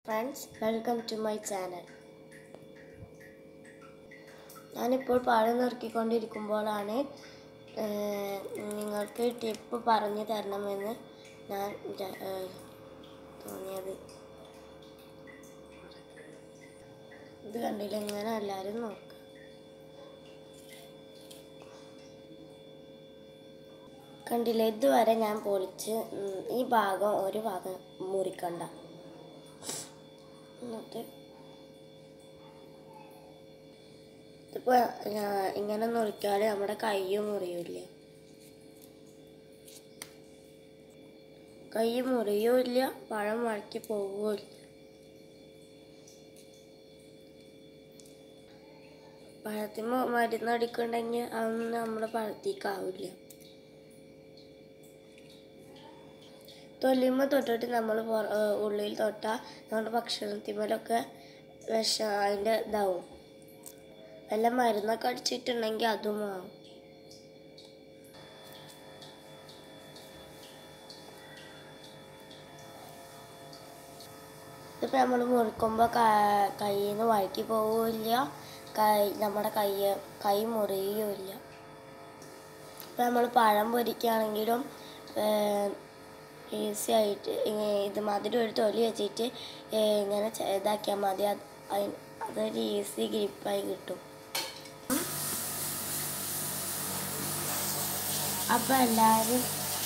friends welcome to my channel ഞാനിപ്പോൾ പഴം നുറുക്കിക്കൊണ്ടിരിക്കുമ്പോഴാണ് ഏഹ്, നിങ്ങൾക്ക് ടിപ്പ് പറഞ്ഞു തരണമെന്ന് ഞാൻ വിചാ- ഏഹ്, തോന്നിയത് ഇത് കണ്ടില്ല ഇങ്ങനെ എല്ലാവരും നോക്കുക കണ്ടില്ല ഇതുവരെ ഞാൻ പൊളിച്ച് ഉം, ഈ ഭാഗം ഒരു ഭാഗം മുറിക്കണ്ട എന്നിട്ട് ഇതിപ്പോ ഞാ- ഇങ്ങനെ മുറിക്കാതെ നമ്മുടെ കയ്യും മുറിയൂല കൈ മുറിയൂല്ല പഴം വഴക്കി പോവുകയില്ല പഴത്തിന് മരുന്നടിക്കണ്ടെങ്കിൽ അതൊന്നും നമ്മുടെ പഴത്തേക്കാവില്ല തൊലിമ തൊട്ടിട്ട് നമ്മൾ ഉള്ളിൽ തൊട്ടാൽ നമ്മുടെ ഭക്ഷണത്തിന്മേലൊക്കെ വിഷം അതിൻ്റെ ഇതാവും വല്ല മരുന്നൊക്കെ അടിച്ചിട്ടുണ്ടെങ്കിൽ അതും ആവും ഇതിപ്പോൾ നമ്മൾ മുറിക്കുമ്പോൾ കയ്യിൽ നിന്ന് വഴക്കി പോവില്ല കൈ നമ്മുടെ കൈ കൈ മുറിയുമില്ല ഇപ്പം നമ്മൾ പഴം പൊരിക്കുകയാണെങ്കിലും ഈസി ആയിട്ട് ഇങ്ങ- ഇത് മധുരം ഒരു തൊലി വെച്ചിട്ട് ഏ, ഇങ്ങനെ ചെ- ഇതാക്കിയാൽ മതി അത് അയി- അതൊരു ഈസി ഗ്രിപ്പായി കിട്ടും അപ്പം എല്ലാവരും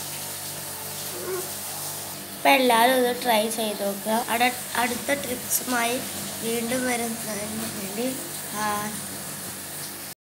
അപ്പം എല്ലാവരും ഇത് ട്രൈ ചെയ്ത് നോക്കുക അട അടുത്ത ട്രിപ്സുമായി വീണ്ടും വരുന്നതിന് വേണ്ടി ആ,